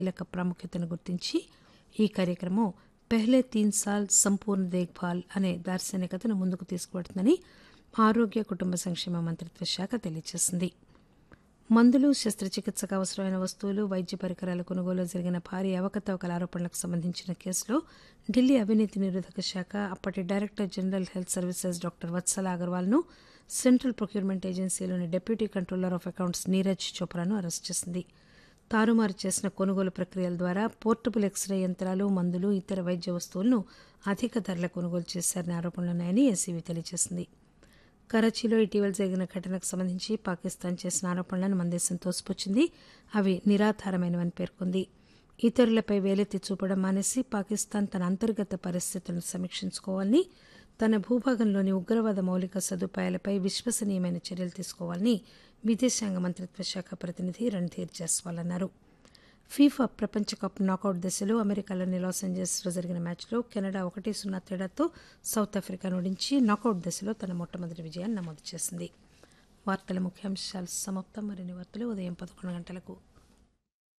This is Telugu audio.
కీలక ప్రాముఖ్యతను గుర్తించి ఈ కార్యక్రమం పెహ్లే తీన్ సాల్ సంపూర్ణ దేఖ్భాల్ అనే దార్శనికతను ముందుకు తీసుకువెడుతుందని ఆరోగ్య కుటుంబ సంక్షేమ మంత్రిత్వ శాఖ తెలియజేసింది మందులు శస్త్రచికిత్సకు అవసరమైన వస్తువులు వైద్య పరికరాల కొనుగోలు జరిగిన భారీ అవకతవకల ఆరోపణలకు సంబంధించిన కేసులో ఢిల్లీ అవినీతి నిరోధక శాఖ అప్పటి director general health services doctor Vatsala అగర్వాల్ను సెంట్రల్ ప్రొక్యూర్మెంట్ ఏజెన్సీలోని deputy controller of accounts Neeraj చోప్రాను అరెస్ట్ చేసింది తారుమారు చేసిన కొనుగోలు ప్రక్రియల ద్వారా పోర్టబుల్ ఎక్స్రే యంత్రాలు మందులు ఇతర వైద్య వస్తువులను అధిక ధరల కొనుగోలు చేశారనే ఆరోపణలున్నాయని ఎస్సీబీ తెలియజేసింది కరాచీలో ఇటీవల జరిగిన ఘటనకు సంబంధించి పాకిస్తాన్ చేసిన ఆరోపణలను మన దేశం తోసిపుచ్చింది అవి నిరాధారమైనవని పేర్కొంది ఇతరులపై వేలెత్తి చూపడం మానేసి పాకిస్తాన్ తన అంతర్గత పరిస్థితులను సమీక్షించుకోవాలని తన భూభాగంలోని ఉగ్రవాద మౌలిక సదుపాయాలపై విశ్వసనీయమైన చర్యలు తీసుకోవాలని విదేశాంగ మంత్రిత్వ శాఖ ప్రతినిధి రణ్ధీర్ జైస్వాల్ అన్నారు ఫీఫా ప్రపంచ కప్ నాకౌట్ దశలో అమెరికాలోని లాస్ ఏంజల్స్లో జరిగిన మ్యాచ్లో కెనడా ఒకటి సున్నా తేడాతో సౌత్ ఆఫ్రికాను ఓడించి నాకౌట్ దశలో తన మొట్టమొదటి విజయాన్ని నమోదు చేసింది వార్తల ముఖ్యాంశాలు సమాప్తం మరిన్ని వార్తలు ఉదయం పదకొండు గంటలకు